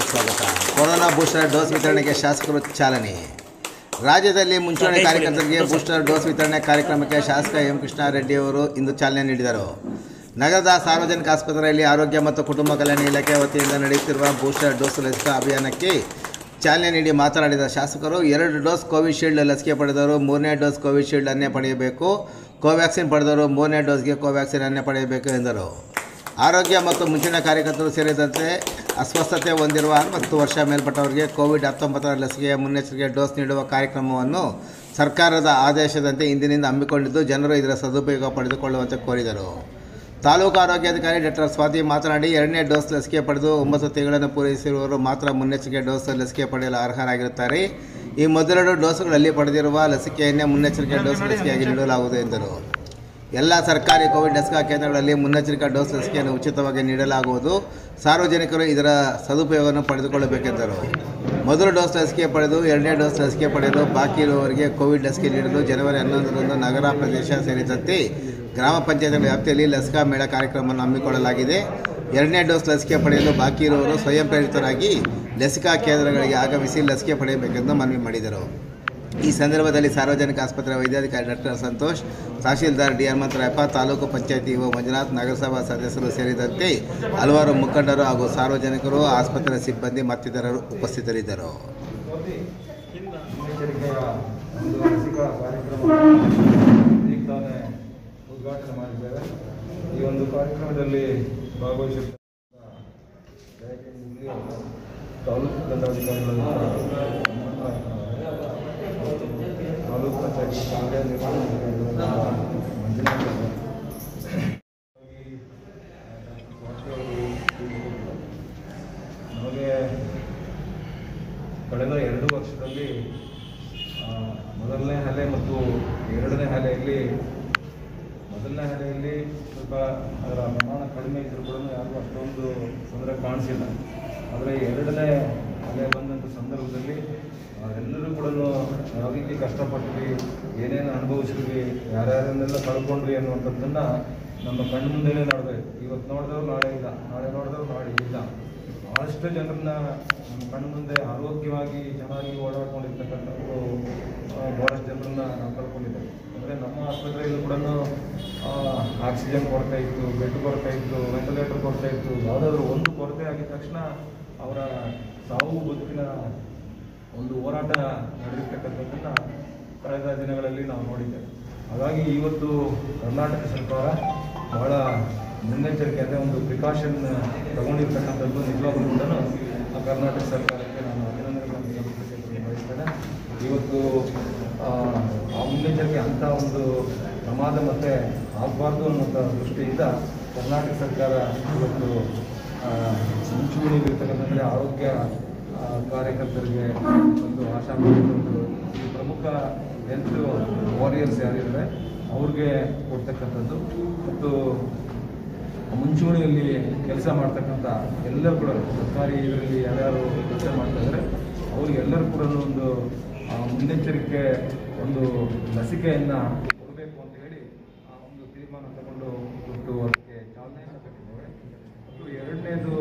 ಸ್ವಾಗತ corona booster dose ವಿತರಣೆಗೆ ಶಾಸಕರು ಚಾಲನೆ ರಾಜ್ಯದಲ್ಲಿ ಮುಂಚೂಣಿ ಕಾರ್ಯಕರ್ತರಿಗೆ ಬೂಸ್ಟರ್ ಡೋಸ್ ವಿತರಣೆ ಕಾರ್ಯಕ್ರಮಕ್ಕೆ ಶಾಸಕ ಎಂ ಕೃಷ್ಣಾರೆಡ್ಡಿ ಅವರು ಇಂದು ಚಾಲನೆ ನೀಡಿದರು ನಗರದ ಸಾರ್ವಜನಿಕ ಆಸ್ಪತ್ರೆಯಲ್ಲಿ ಆರೋಗ್ಯ ಮತ್ತು ಕುಟುಂಬ ಕಲ್ಯಾಣ ಇಲಾಖೆ ವತಿಯಿಂದ ನಡೆಯುತ್ತಿರುವ ಬೂಸ್ಟರ್ ಡೋಸ್ ಲಸಿಕಾ ಅಭಿಯಾನಕ್ಕೆ ಚಾಲನೆ ನೀಡಿ ಮಾತನಾಡಿದ ಶಾಸಕರು ಎರಡು ಡೋಸ್ ಕೋವಿಶೀಲ್ಡ್ ಲಸಿಕೆ ಪಡೆದವರು ಮೂರನೇ ಡೋಸ್ ಕೋವಿಶೀಲ್ಡ್ ಅನ್ನೇ ಪಡೆಯಬೇಕು ಕೋವ್ಯಾಕ್ಸಿನ್ ಪಡೆದವರು ಮೂರನೇ ಡೋಸ್ಗೆ ಕೋವ್ಯಾಕ್ಸಿನ್ ಅನ್ನೇ ಪಡೆಯಬೇಕು ಎಂದರು ಆರೋಗ್ಯ ಮತ್ತು ಮುಂಚಿನ ಕಾರ್ಯಕರ್ತರು ಸೇರಿದಂತೆ ಅಸ್ವಸ್ಥತೆ ಹೊಂದಿರುವ ಅರವತ್ತು ವರ್ಷ ಮೇಲ್ಪಟ್ಟವರಿಗೆ ಕೋವಿಡ್ ಹತ್ತೊಂಬತ್ತರ ಲಸಿಕೆಯ ಮುನ್ನೆಚ್ಚರಿಕೆ ಡೋಸ್ ನೀಡುವ ಕಾರ್ಯಕ್ರಮವನ್ನು ಸರ್ಕಾರದ ಆದೇಶದಂತೆ ಇಂದಿನಿಂದ ಹಮ್ಮಿಕೊಂಡಿದ್ದು ಜನರು ಇದರ ಸದುಪಯೋಗ ಪಡೆದುಕೊಳ್ಳುವಂತೆ ಕೋರಿದರು ತಾಲೂಕು ಆರೋಗ್ಯಾಧಿಕಾರಿ ಡಾಕ್ಟರ್ ಸ್ವಾತಿ ಮಾತನಾಡಿ ಎರಡನೇ ಡೋಸ್ ಲಸಿಕೆ ಪಡೆದು ಒಂಬತ್ತು ತಿಂಗಳನ್ನು ಪೂರೈಸಿರುವವರು ಮಾತ್ರ ಮುನ್ನೆಚ್ಚರಿಕೆ ಡೋಸ್ ಲಸಿಕೆ ಪಡೆಯಲು ಅರ್ಹರಾಗಿರುತ್ತಾರೆ ಈ ಮೊದಲೆರಡು ಡೋಸ್ಗಳಲ್ಲಿ ಪಡೆದಿರುವ ಲಸಿಕೆಯನ್ನೇ ಮುನ್ನೆಚ್ಚರಿಕೆ ಡೋಸ್ ಲಸಿಕೆಯಾಗಿ ನೀಡಲಾಗುವುದು ಎಂದರು ಎಲ್ಲ ಸರ್ಕಾರಿ ಕೋವಿಡ್ ಲಸಿಕಾ ಕೇಂದ್ರಗಳಲ್ಲಿ ಮುನ್ನೆಚ್ಚರಿಕಾ ಡೋಸ್ ಲಸಿಕೆಯನ್ನು ಉಚಿತವಾಗಿ ನೀಡಲಾಗುವುದು ಸಾರ್ವಜನಿಕರು ಇದರ ಸದುಪಯೋಗವನ್ನು ಪಡೆದುಕೊಳ್ಳಬೇಕೆಂದರು ಮೊದಲು ಡೋಸ್ ಲಸಿಕೆ ಪಡೆದು ಎರಡನೇ ಡೋಸ್ ಲಸಿಕೆ ಪಡೆಯಲು ಬಾಕಿ ಇರುವವರಿಗೆ ಕೋವಿಡ್ ಲಸಿಕೆ ನೀಡಲು ಜನವರಿ ಹನ್ನೊಂದರಂದು ನಗರ ಪ್ರದೇಶ ಸೇರಿದಂತೆ ಗ್ರಾಮ ಪಂಚಾಯತ್ಗಳ ವ್ಯಾಪ್ತಿಯಲ್ಲಿ ಲಸಿಕಾ ಮೇಳ ಕಾರ್ಯಕ್ರಮವನ್ನು ಹಮ್ಮಿಕೊಳ್ಳಲಾಗಿದೆ ಎರಡನೇ ಡೋಸ್ ಲಸಿಕೆ ಪಡೆಯಲು ಬಾಕಿ ಇರುವವರು ಸ್ವಯಂ ಪ್ರೇರಿತರಾಗಿ ಲಸಿಕಾ ಕೇಂದ್ರಗಳಿಗೆ ಆಗಮಿಸಿ ಲಸಿಕೆ ಪಡೆಯಬೇಕೆಂದು ಮನವಿ ಮಾಡಿದರು ಈ ಸಂದರ್ಭದಲ್ಲಿ ಸಾರ್ವಜನಿಕ ಆಸ್ಪತ್ರೆ ವೈದ್ಯಾಧಿಕಾರಿ doctor Santosh tahsildar D Hanumantharayappa taluk panchayat E O Manjunath ನಗರಸಭಾ ಸದಸ್ಯರು ಸೇರಿದಂತೆ ಹಲವಾರು ಮುಖಂಡರು ಹಾಗೂ ಸಾರ್ವಜನಿಕರು ಆಸ್ಪತ್ರೆ ಸಿಬ್ಬಂದಿ ಮತ್ತಿತರರು ಉಪಸ್ಥಿತರಿದ್ದರು ಮುನ್ನೆಚ್ಚರಿಕೆಯ ಒಂದು ಲಸಿಕಾ ಕಾರ್ಯಕ್ರಮ ಈಗ ತಾನೇ ಉದ್ಘಾಟನೆ ಮಾಡಿದ್ದೇವೆ ಈ ಒಂದು ಕಾರ್ಯಕ್ರಮದಲ್ಲಿ ಭಾಗವಹಿಸಿದ ತಾಲೂಕು ದಂಡಾಧಿಕಾರಿಗಳು ತಾಲೂಕು ಪಂಚಾಯತ್ ಕಾರ್ಯನಿರ್ವಹಣಾಧಿಕಾರಿಗಳಾದ ಮಂಜುನಾಥ್ ಅವರು. ಹಾಗಾಗಿ, ಆ, ಡಾಕ್ಟರ್ ಸ್ವಾತಿ ಅವರು ನಮಗೆ ಕಳೆದ ಎರಡು ವರ್ಷದಲ್ಲಿ ಆ, ಮೊದಲನೇ ಅಲೆ ಮತ್ತು ಎರಡನೇ ಅಲೆಯಲ್ಲಿ ಮೊದಲನೇ ಅಲೆಯಲ್ಲಿ ಸ್ವಲ್ಪ ಅದರ ಪ್ರಮಾಣ ಕಡಿಮೆ ಇದ್ರೂ ಕೂಡ ಯಾರಿಗೂ ಅಷ್ಟೊಂದು ತೊಂದರೆ ಕಾಣಿಸಿಲ್ಲ ಆದರೆ ಎರಡನೇ ಅಲೆ ಬಂದಂಥ ಸಂದರ್ಭದಲ್ಲಿ ಆ, ಎಲ್ಲರೂ ಕೂಡ ಯಾವ ರೀತಿ ಕಷ್ಟಪಟ್ವಿ ಏನೇನು ಅನುಭವಿಸಿದ್ವಿ ಯಾರ್ಯಾರನ್ನೆಲ್ಲ ಕಳ್ಕೊಂಡ್ವಿ ಅನ್ನುವಂಥದ್ದನ್ನು ನಮ್ಮ ಕಣ್ಣು ಮುಂದೆನೇ ನೋಡಿದೆ ಇವತ್ತು ನೋಡಿದವ್ರು ನಾಳೆ ಇಲ್ಲ ನಾಳೆ ನೋಡಿದವ್ರು ನಾಳೆ ಇಲ್ಲ ಭಾಳಷ್ಟು ಜನರನ್ನ ನಮ್ಮ ಕಣ್ಣು ಮುಂದೆ ಆರೋಗ್ಯವಾಗಿ ಚೆನ್ನಾಗಿ ಓಡಾಡ್ಕೊಂಡಿರ್ತಕ್ಕಂಥವ್ರು ಆ, ಭಾಳಷ್ಟು ಜನರನ್ನ ನಾವು ಕಳ್ಕೊಂಡಿದ್ದೇವೆ ಅಂದರೆ ನಮ್ಮ ಆಸ್ಪತ್ರೆಯಲ್ಲೂ ಕೂಡ ಆಕ್ಸಿಜನ್ ಕೊರತೆ ಇತ್ತು ಬೆಡ್ ಕೊರತೆ ಇತ್ತು ವೆಂಟಿಲೇಟರ್ ಕೊರತೆ ಇತ್ತು ಯಾವುದಾದ್ರೂ ಒಂದು ಕೊರತೆ ಆಗಿದ ತಕ್ಷಣ ಅವರ ಸಾವು ಬದುಕಿನ ಒಂದು ಹೋರಾಟ ನಡೆದಿರ್ತಕ್ಕಂಥದ್ದನ್ನು ಕಳೆದ ದಿನಗಳಲ್ಲಿ ನಾವು ನೋಡಿದ್ದೇವೆ ಹಾಗಾಗಿ ಇವತ್ತು ಕರ್ನಾಟಕ ಸರ್ಕಾರ ಬಹಳ ಮುನ್ನೆಚ್ಚರಿಕೆ ಅಂದರೆ ಒಂದು ಪ್ರಿಕಾಷನ್ ತಗೊಂಡಿರ್ತಕ್ಕಂಥದ್ದು ನಿಜವಾಗ್ಲೂ ಕೂಡ ಆ ಕರ್ನಾಟಕ ಸರ್ಕಾರಕ್ಕೆ ನಾನು ಅಭಿನಂದನೆಗಳನ್ನು ಸಲ್ಲಿಸಲಿಕ್ಕೆ ಬಯಸ್ತೇನೆ ಇವತ್ತು ಆ, ಆ ಮುನ್ನೆಚ್ಚರಿಕೆ ಅಂಥ ಒಂದು ಪ್ರಮಾದ ಮತ್ತೆ ಆಗಬಾರ್ದು ಅನ್ನುವಂಥ ದೃಷ್ಟಿಯಿಂದ ಕರ್ನಾಟಕ ಸರ್ಕಾರ ಇವತ್ತು ಆ, ಮುಂಚೂಣಿಯಲ್ಲಿರ್ತಕ್ಕಂಥದ್ದರೆ ಆರೋಗ್ಯ ಆ, ಕಾರ್ಯಕರ್ತರಿಗೆ ಒಂದು ಆಶಾ ಕಾರ್ಯಕರ್ತರು ಈ ಪ್ರಮುಖ ಹೆಲ್ತ್ ವಾರಿಯರ್ಸ್ ಯಾರಿದ್ದಾರೆ ಅವ್ರಿಗೆ ಕೊಡ್ತಕ್ಕಂಥದ್ದು ಮತ್ತು ಮುಂಚೂಣಿಯಲ್ಲಿ ಕೆಲಸ ಮಾಡ್ತಕ್ಕಂಥ ಎಲ್ಲರೂ ಕೂಡ ಸರ್ಕಾರಿ ಇದರಲ್ಲಿ ಯಾರ್ಯಾರು ಕೆಲಸ ಮಾಡ್ತಾ ಇದ್ದಾರೆ ಅವ್ರಿಗೆಲ್ಲರೂ ಕೂಡ ಒಂದು ಆ, ಮುನ್ನೆಚ್ಚರಿಕೆ ಒಂದು ಲಸಿಕೆಯನ್ನು ಕೊಡಬೇಕು ಅಂತ ಹೇಳಿ ಆ ಒಂದು ತೀರ್ಮಾನ ತಗೊಂಡು ಇವತ್ತು ಅದಕ್ಕೆ ಚಾಲನೆಯನ್ನು ಕೊಟ್ಟಿದ್ದೇವೆ ಮತ್ತು ಎರಡನೇದು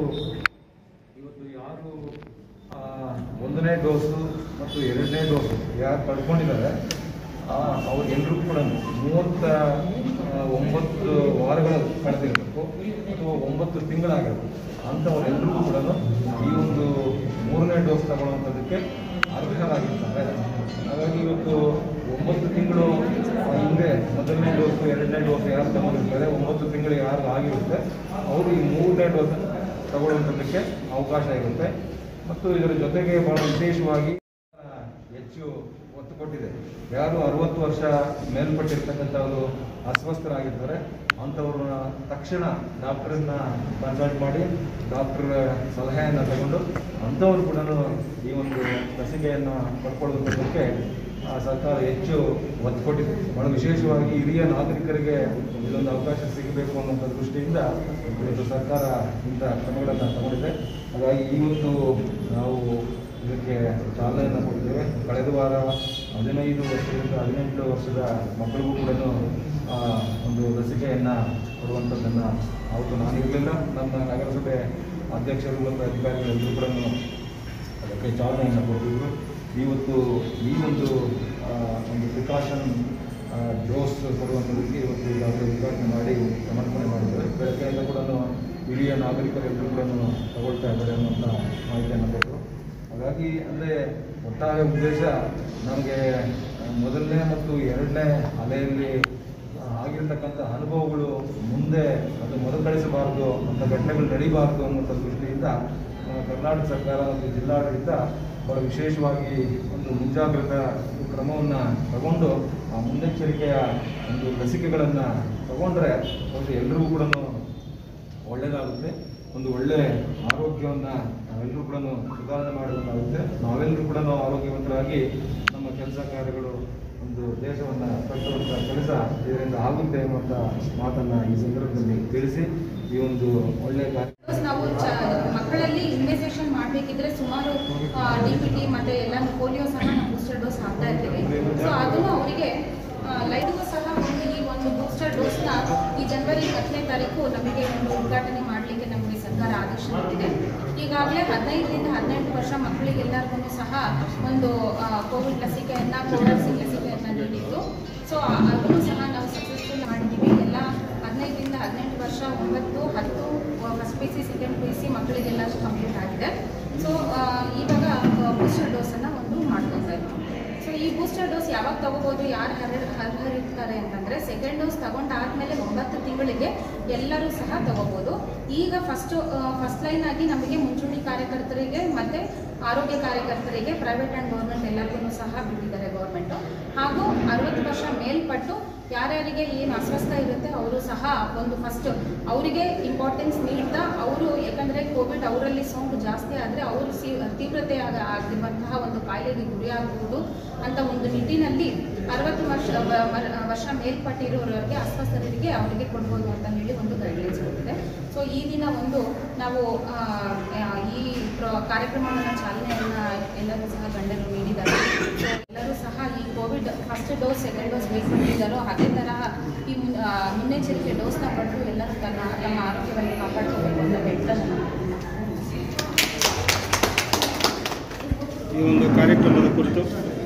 ಇವತ್ತು ಯಾರು ಆ, ಒಂದನೇ ಡೋಸು ಮತ್ತು ಎರಡನೇ ಡೋಸು ಯಾರು ಪಡ್ಕೊಂಡಿದ್ದಾರೆ ಅವ್ರಿಗೆಲ್ಲರೂ ಕೂಡ ಮೂವತ್ತ ಆ, ಒಂಬತ್ತು ವಾರಗಳು ಕಳೆದಿರಬೇಕು ಅಥವಾ ಒಂಬತ್ತು ತಿಂಗಳಾಗಿರಬೇಕು ಅಂಥವರೆಲ್ಲರಿಗೂ ಕೂಡ ಈ ಒಂದು ಮೂರನೇ ಡೋಸ್ ತಗೊಳ್ಳುವಂಥದ್ದಕ್ಕೆ ಅರ್ಹರಾಗಿರ್ತಾರೆ ಹಾಗಾಗಿ ಇವತ್ತು ಒಂಬತ್ತು ತಿಂಗಳು ಆ, ಹಿಂದೆ ಮೊದಲನೇ ಡೋಸು ಎರಡನೇ ಡೋಸ್ ಯಾರು ತಗೊಂಡಿರ್ತಾರೆ ಒಂಬತ್ತು ತಿಂಗಳು ಯಾರು ಆಗಿರುತ್ತೆ ಅವರು ಈ ಮೂರನೇ ಡೋಸ್ ತಗೊಳ್ಳುವಂಥದ್ದಕ್ಕೆ ಅವಕಾಶ ಇರುತ್ತೆ ಮತ್ತು ಇದರ ಜೊತೆಗೆ ಬಹಳ ವಿಶೇಷವಾಗಿ ಆ, ಹೆಚ್ಚು ಒತ್ತು ಕೊಟ್ಟಿದೆ ಯಾರು ಅರವತ್ತು ವರ್ಷ ಮೇಲ್ಪಟ್ಟಿರ್ತಕ್ಕಂಥವರು ಅಸ್ವಸ್ಥರಾಗಿರ್ತಾರೆ ಅಂಥವ್ರನ್ನ ತಕ್ಷಣ ಡಾಕ್ಟರನ್ನ ಕನ್ಸಲ್ಟ್ ಮಾಡಿ ಡಾಕ್ಟರ್ ಸಲಹೆಯನ್ನು ತಗೊಂಡು ಅಂಥವ್ರು ಕೂಡ ಈ ಒಂದು ಲಸಿಕೆಯನ್ನು ಪಡ್ಕೊಳ್ಳುವುದಕ್ಕೆ ಆ, ಸರ್ಕಾರ ಹೆಚ್ಚು ಒತ್ತು ಕೊಟ್ಟಿದೆ ಬಹಳ ವಿಶೇಷವಾಗಿ ಹಿರಿಯ ನಾಗರಿಕರಿಗೆ ಇದೊಂದು ಅವಕಾಶ ಸಿಗಬೇಕು ಅನ್ನುವಂಥ ದೃಷ್ಟಿಯಿಂದ ಇವತ್ತು ಸರ್ಕಾರ ಇಂಥ ಕ್ರಮಗಳನ್ನು ತಗೊಂಡಿದೆ ಹಾಗಾಗಿ ಇವತ್ತು ನಾವು ಇದಕ್ಕೆ ಚಾಲನೆಯನ್ನು ಕೊಟ್ಟಿದ್ದೇವೆ ಕಳೆದ ವಾರ ಹದಿನೈದು ವರ್ಷದಿಂದ ಹದಿನೆಂಟು ವರ್ಷದ ಮಕ್ಕಳಿಗೂ ಕೂಡ ಆ, ಒಂದು ಲಸಿಕೆಯನ್ನು ಕೊಡುವಂಥದ್ದನ್ನು ಅವತ್ತು ನಾನಿರಲಿಲ್ಲ ನಮ್ಮ ನಗರಸಭೆ ಅಧ್ಯಕ್ಷರು ಮತ್ತು ಅಧಿಕಾರಿಗಳೆಲ್ಲರೂ ಕೂಡ ಅದಕ್ಕೆ ಚಾಲನೆಯನ್ನು ಕೊಟ್ಟಿದ್ರು ಇವತ್ತು ಈ ಒಂದು ಆ, ಒಂದು ಪ್ರಿಕಾಷನ್ ಡೋಸ್ ಕೊಡುವಂಥದ್ದಕ್ಕೆ ಇವತ್ತು ಈಗಾಗಲೇ ಉದ್ಘಾಟನೆ ಮಾಡಿ ಸಮರ್ಪಣೆ ಮಾಡಿದ್ದಾರೆ ಬೆಳಗ್ಗೆಯಿಂದ ಕೂಡ ಹಿರಿಯ ನಾಗರಿಕರೆಲ್ಲರೂ ಕೂಡ ತಗೊಳ್ತಾ ಇದ್ದಾರೆ ಅನ್ನುವಂಥ ಮಾಹಿತಿಯನ್ನು ಕೊಟ್ಟರು ಹಾಗಾಗಿ ಅಂದರೆ ಒಟ್ಟಾರೆ ಉದ್ದೇಶ ನಮಗೆ ಮೊದಲನೇ ಮತ್ತು ಎರಡನೇ ಅಲೆಯಲ್ಲಿ ಆ, ಆಗಿರ್ತಕ್ಕಂಥ ಅನುಭವಗಳು ಮುಂದೆ ಅದು ಮರುಕಳಿಸಬಾರದು ಅಂತ ಘಟನೆಗಳು ನಡೀಬಾರದು ಅನ್ನುವಂಥ ದೃಷ್ಟಿಯಿಂದ ಆ, ಕರ್ನಾಟಕ ಸರ್ಕಾರ ಮತ್ತು ಜಿಲ್ಲಾಡಳಿತ ಬಹಳ ವಿಶೇಷವಾಗಿ ಒಂದು ಮುಂಜಾಗ್ರತಾ ಕ್ರಮವನ್ನು ತಗೊಂಡು ಆ ಮುನ್ನೆಚ್ಚರಿಕೆಯ ಒಂದು ಲಸಿಕೆಗಳನ್ನು ತಗೊಂಡ್ರೆ ಒಂದು ಎಲ್ರಿಗೂ ಕೂಡ ಒಳ್ಳೆಯದಾಗುತ್ತೆ ಒಂದು ಒಳ್ಳೆ ಆರೋಗ್ಯವನ್ನು ನಾವೆಲ್ಲರೂ ಕೂಡ ಸುಧಾರಣೆ ಮಾಡೋದಾಗುತ್ತೆ ನಾವೆಲ್ಲರೂ ಕೂಡ ಆರೋಗ್ಯವಂತರಾಗಿ ನಮ್ಮ ಕೆಲಸ ಕಾರ್ಯಗಳು ಒಂದು ದೇಶವನ್ನು ಕಟ್ಟುವಂಥ ಕೆಲಸ ಇದರಿಂದ ಆಗುತ್ತೆ ಅನ್ನುವಂಥ ಮಾತನ್ನು ಈ ಸಂದರ್ಭದಲ್ಲಿ ತಿಳಿಸಿ ಈ ಒಂದು ಒಳ್ಳೆಯ ಕಾರ್ಯ ಡೋಸ್ ನಾವು ಚ- ಮಕ್ಕಳಲ್ಲಿ ಇಮ್ಯುನೈಸೇಷನ್ ಮಾಡಬೇಕಿದ್ರೆ ಸುಮಾರು ಡಿ ಪಿ ಟಿ ಮತ್ತು ಎಲ್ಲ ಪೋಲಿಯೋ ಸಹ ನಾವು ಬೂಸ್ಟರ್ ಡೋಸ್ ಹಾಕ್ತಾ ಇರ್ತೀವಿ ಸೊ ಅದನ್ನು ಅವರಿಗೆ ಲೈಟ್ಗೂ ಸಹ ಒಂದು ಈ ಒಂದು ಬೂಸ್ಟರ್ ಡೋಸ್ನ ಈ ಜನವರಿ ಹತ್ತನೇ ತಾರೀಕು ನಮಗೆ ಒಂದು ಉದ್ಘಾಟನೆ ಮಾಡಲಿಕ್ಕೆ ನಮಗೆ ಸರ್ಕಾರ ಆದೇಶ ನೀಡಿದೆ ಈಗಾಗಲೇ ಹದಿನೈದರಿಂದ ಹದಿನೆಂಟು ವರ್ಷ ಮಕ್ಕಳಿಗೆಲ್ಲರಿಗೂ ಸಹ ಒಂದು ಕೋವಿಡ್ ಲಸಿಕೆಯನ್ನು ಕೋವ್ಯಾಕ್ಸಿನ್ ಲಸಿಕೆಯನ್ನು ನೀಡಿದ್ದು ಸೊ ಅದನ್ನು ಸಹ ನಾವು ಸಕ್ಸಸ್ಫುಲ್ ಮಾಡಿದ್ದೀವಿ ಎಲ್ಲ ಹದಿನೈದರಿಂದ ಹದಿನೆಂಟು ವರ್ಷ ಒಂಬತ್ತು ಹತ್ತು first P C second P C ಮಕ್ಕಳಿಗೆಲ್ಲ ಕಂಪ್ಲೀಟ್ ಆಗಿದೆ ಸೊ ಇವಾಗ ಬೂಸ್ಟರ್ ಡೋಸನ್ನು ಒಂದು ಮಾಡ್ಕೊತಾ ಇದ್ದೀವಿ ಸೊ ಈ ಬೂಸ್ಟರ್ ಡೋಸ್ ಯಾವಾಗ ತಗೋಬೋದು ಯಾರು ಹರ ಅರ್ಹರಿರ್ತಾರೆ ಅಂತಂದರೆ ಸೆಕೆಂಡ್ ಡೋಸ್ ತಗೊಂಡಾದ್ಮೇಲೆ ಒಂಬತ್ತು ತಿಂಗಳಿಗೆ ಎಲ್ಲರೂ ಸಹ ತಗೋಬೋದು ಈಗ ಫಸ್ಟ್ ಫಸ್ಟ್ ಲೈನ್ ಆಗಿ ನಮಗೆ ಮುಂಚೂಣಿ ಕಾರ್ಯಕರ್ತರಿಗೆ ಮತ್ತು ಆರೋಗ್ಯ ಕಾರ್ಯಕರ್ತರಿಗೆ ಪ್ರೈವೇಟ್ ಆ್ಯಂಡ್ ಗೌರ್ಮೆಂಟ್ ಎಲ್ಲರಿಗೂ ಸಹ ಬಿಟ್ಟಿದ್ದಾರೆ ಗೌರ್ಮೆಂಟು ಹಾಗೂ ಅರವತ್ತು ವರ್ಷ ಮೇಲ್ಪಟ್ಟು ಯಾರ್ಯಾರಿಗೆ ಏನು ಅಸ್ವಸ್ಥ ಇರುತ್ತೆ ಅವರು ಸಹ ಒಂದು ಫಸ್ಟ್ ಅವರಿಗೆ ಇಂಪಾರ್ಟೆನ್ಸ್ ನೀಡ್ತಾ ಅವರು ಯಾಕಂದರೆ ಕೋವಿಡ್ ಅವರಲ್ಲಿ ಸೋಂಕು ಜಾಸ್ತಿ ಆದರೆ ಅವರು ಸಿ ತೀವ್ರತೆ ಆಗ- ಆಗಿರುವಂತಹ ಒಂದು ಕಾಯಿಲೆಗೆ ಗುರಿಯಾಗಬಹುದು ಅಂತ ಒಂದು ನಿಟ್ಟಿನಲ್ಲಿ ಅರವತ್ತು ವರ್ಷ ವ- ವ- ವರ್ಷ ಮೇಲ್ಪಟ್ಟಿರೋರಿಗೆ ಅಸ್ವಸ್ಥರಿಗೆ ಅವರಿಗೆ ಕೊಡ್ಬೋದು ಅಂತ ಹೇಳಿ ಒಂದು ಗೈಡ್ಲೈನ್ಸ್ ಕೊಟ್ಟಿದೆ ಸೊ ಈ ದಿನ ಒಂದು ನಾವು ಆ, ಆ, ಈ ಪ್ರ- ಕಾರ್ಯಕ್ರಮವನ್ನು ಚಾಲನೆಯನ್ನು ಎಲ್ಲರೂ ಸಹ ಗಣ್ಯರು ನೀಡಿದ್ದಾರೆ ಸೊ ಎಲ್ಲರೂ ಸಹ ಈ COVID first dose second dose ಬೇಯಿಸಿದ್ದಾರೋ ಅದೇ ತರಹ ಈ ಮುನ್- ಆ, ಮುನ್ನೆಚ್ಚರಿಕೆ ಡೋಸ್ನ ಪಡೆದು ಎಲ್ಲರೂ ತನ್ನ ತಮ್ಮ ಆರೋಗ್ಯವನ್ನು ಕಾಪಾಡ್ಕೋಬೇಕು ಅಂತ ಹೇಳ್ತಾ ನಾನು ಈ ಒಂದು ಕಾರ್ಯಕ್ರಮದ ಕುರಿತು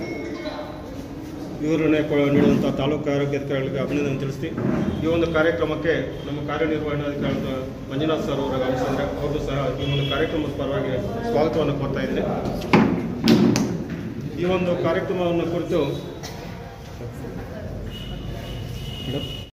ವಿವರಣೆ ಕೊ- ನೀಡುವಂಥ ತಾಲೂಕು ಆರೋಗ್ಯಾಧಿಕಾರಿಗಳಿಗೆ ಅಭಿನಂದನೆ ತಿಳಿಸ್ತಿ ಈ ಒಂದು ಕಾರ್ಯಕ್ರಮಕ್ಕೆ ನಮ್ಮ ಕಾರ್ಯನಿರ್ವಹಣಾಧಿಕಾರಿಯಾದ ಮಂಜುನಾಥ್ ಸರ್ ಅವರ ಆಗಮಿಸಿದ್ರೆ ಅವ್ರಿಗೂ ಸಹ ಈ ಒಂದು ಕಾರ್ಯಕ್ರಮದ ಪರವಾಗಿ ಸ್ವಾಗತವನ್ನು ಕೋರ್ತಾ ಇದ್ದೀನಿ ಈ ಒಂದು ಕಾರ್ಯಕ್ರಮವನ್ನು ಕುರಿತು